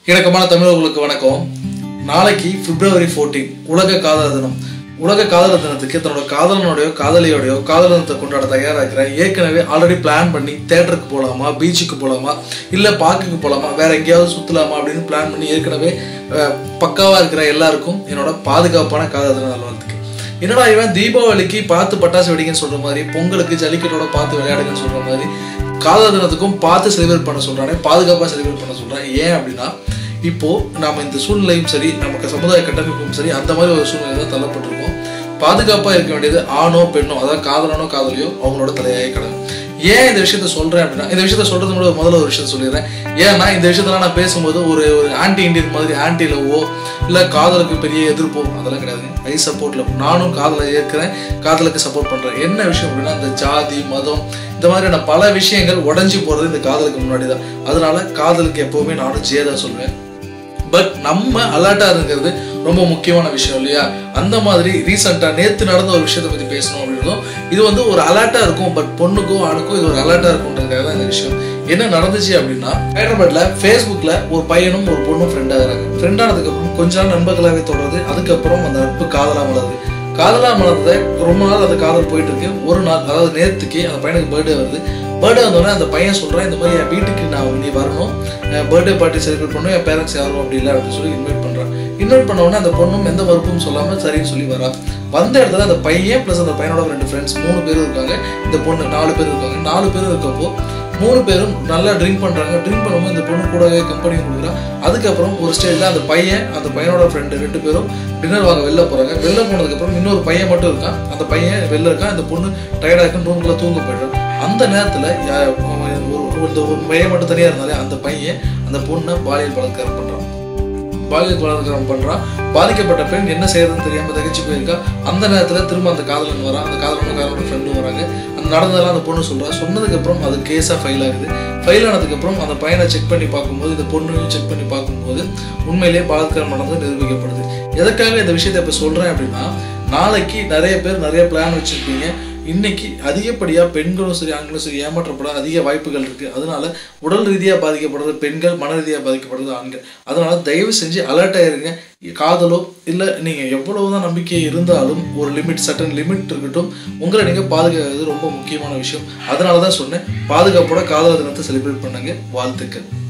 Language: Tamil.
இணக்கமான தமிழர்களுக்கு வணக்கம் நாளைக்கு பிப்ரவரி 14 உலக காதலர் தினம் உலக காதலர் தினத்துக்கு தன்னோட காதலனுடையோ காதலியோடையோ காதலர் தினத்தை கொண்டாட தயாராகிறேன் ஏற்கனவே ஆல்ரெடி பிளான் பண்ணி தேட்டருக்கு போகலாமா பீச்சுக்கு போகலாமா இல்லை பார்க்குக்கு போகலாமா வேற எங்கேயாவது சுற்றலாமா அப்படின்னு பிளான் பண்ணி ஏற்கனவே அஹ், பக்காவா இருக்கிற எல்லாருக்கும் என்னோட பாதுகாப்பான காதலர் தின நல்வாழ்த்துக்கு என்னடா இவன் தீபாவளிக்கு பார்த்து பட்டாசு வெடிங்கன்னு சொல்ற மாதிரி பொங்கலுக்கு ஜல்லிக்கட்டோட பார்த்து விளையாடுங்கன்னு சொல்ற மாதிரி காதலர் தினத்துக்கும் பார்த்து செலிப்ரேட் பண்ண சொல்றானே பாதுகாப்பாக செலிப்ரேட் பண்ண சொல்றான் ஏன் அப்படின்னா இப்போ நாம இந்த சூழ்நிலையும் சரி நமக்கு சமுதாய கட்டமைப்பும் சரி அந்த மாதிரி ஒரு சூழ்நிலை தான் தள்ளப்பட்டிருக்கோம் பாதுகாப்பா இருக்க வேண்டியது ஆணோ பெண்ணோ அதாவது காதலனோ காதலியோ அவங்களோட தலையாய கடமை ஏன் இந்த விஷயத்த சொல்றேன் அப்படின்னா இந்த விஷயத்த சொல்றது கூட முதல்ல ஒரு விஷயத்த சொல்லிடுறேன் ஏன்னா இந்த விஷயத்தெல்லாம் நான் பேசும்போது ஒரு ஒரு ஆன்டி இண்டியன் மாதிரி ஆன்டி லவ்வோ இல்ல காதலுக்கு பெரிய எதிர்ப்போ அதெல்லாம் கிடையாது ஐ சப்போர்ட் லவ் நானும் காதலை ஏற்கிறேன் காதலுக்கு சப்போர்ட் பண்றேன் என்ன விஷயம் அப்படின்னா இந்த ஜாதி மதம் இந்த மாதிரியான பல விஷயங்கள் உடஞ்சி போறது இந்த காதலுக்கு முன்னாடி தான் அதனால காதலுக்கு எப்பவுமே நானும் ஜேதா சொல்வேன் பட் நம்ம அலர்ட்டா இருக்கிறது ரொம்ப முக்கியமான விஷயம் இல்லையா அந்த மாதிரி ரீசெண்டா நேத்து நடந்த ஒரு விஷயத்தை பத்தி பேசணும் அப்படின்றதும் இது வந்து ஒரு அலர்ட்டா இருக்கும் பட் பொண்ணுக்கும் ஆணுக்கும் இது ஒரு அலர்ட்டா இருக்கும்ன்றதுக்காக தான் இந்த விஷயம் என்ன நடந்துச்சு அப்படின்னா ஹைதராபாத்ல ஃபேஸ்புக்ல ஒரு பையனும் ஒரு பொண்ணும் ஃப்ரெண்ட் ஆகுறாங்க ஃப்ரெண்ட் ஆனதுக்கு அப்புறம் கொஞ்ச நாள் நண்பர்களாகவே தொடருது அதுக்கப்புறம் அந்த நட்பு காதலா மலருது காதலா மலர்ந்ததை ரொம்ப நாள் அந்த காதல் போயிட்டு இருக்கு ஒரு நாள் அதாவது நேத்துக்கு அந்த பையனுக்கு பர்த்டே வருது பர்த்டே வந்தோடனே அந்த பையன் சொல்றான் இந்த மாதிரி என் வீட்டுக்கு நான் நீ வரணும் பர்த்டே பார்ட்டி செலிப்ரேட் பண்ணணும் என் பேரண்ட்ஸ் யாரும் அப்படி இல்லை அப்படின்னு சொல்லி இன்வைட் பண்றான் இன்வைட் பண்ண உடனே அந்த பொண்ணும் எந்த மறுப்பும் சொல்லாம சரின்னு சொல்லி வரா வந்த இடத்துல அந்த பையன் ப்ளஸ் அந்த பையனோட ரெண்டு ஃப்ரெண்ட்ஸ் மூணு பேர் இருக்காங்க இந்த பொண்ணு நாலு பேர் இருக்காங்க நாலு பேர் இருக்கப்போ மூணு பேரும் நல்லா ட்ரிங்க் பண்றாங்க ட்ரிங்க் பண்ணும்போது இந்த பொண்ணு கூடவே கம்பெனி கொடுக்குறா அதுக்கப்புறம் ஒரு ஸ்டேஜ்ல அந்த பையன் அந்த பையனோட ஃப்ரெண்டு ரெண்டு பேரும் டின்னர் வாங்க வெளில போறாங்க வெளில போனதுக்கப்புறம் இன்னொரு பையன் மட்டும் இருக்கான் அந்த பையன் வெளில இருக்கான் அந்த பொண்ணு டயர்டா இருக்குன்னு ரூம்குள்ள தூங்க போயிடுறான் அந்த நேரத்துல யா- அவன் ஒரு ஒரு- இந்த ஒரு பையன் மட்டும் தனியா இருந்தாலே அந்த பையன் அந்த பொண்ணை பாலியல் பலாத்காரம் பண்றான் பாலியல் பலாத்காரம் பண்றான் பாதிக்கப்பட்ட பெண் என்ன செய்யறதுன்னு தெரியாம தகச்சு போயிருக்கா அந்த நேரத்துல திரும்ப அந்த காதலன் வரான் அந்த காதலனும் காதலோட ஃப்ரெண்டும் வராங்க அந்த நடந்ததெல்லாம் அந்த பொண்ணு சொல்றா சொன்னதுக்கு அப்புறம் அது கேஸா ஃபைல் ஆகுது ஃபைல் ஆனதுக்கு அப்புறம் அந்த பையனை செக் பண்ணி பார்க்கும்போது இந்த பொண்ணையும் செக் பண்ணி பார்க்கும்போது உண்மையிலேயே பலாத்காரம் நடந்து நிரூபிக்கப்படுது எதுக்காக இந்த விஷயத்தை இப்ப சொல்றேன் அப்படின்னா நாளைக்கு நிறைய பேர் நிறைய பிளான் வச்சிருப்பீங்க இன்னைக்கு அதிகப்படியாக பெண்களும் சரி ஆண்களும் சரி ஏமாற்றப்பட அதிக வாய்ப்புகள் இருக்கு அதனால உடல் ரீதியாக பாதிக்கப்படுறது பெண்கள் மன ரீதியாக பாதிக்கப்படுறது ஆண்கள் அதனால தயவு செஞ்சு அலர்ட்டாக இருங்க காதலோ இல்லை நீங்கள் எவ்வளவுதான் நம்பிக்கை இருந்தாலும் ஒரு லிமிட் சட்டன் லிமிட் இருக்கட்டும் உங்களை நீங்கள் பாதுகாக்கிறது ரொம்ப முக்கியமான விஷயம் அதனால தான் சொன்னேன் பாதுகாப்போட காதல் தினத்தை செலிப்ரேட் பண்ணுங்க வாழ்த்துக்கள்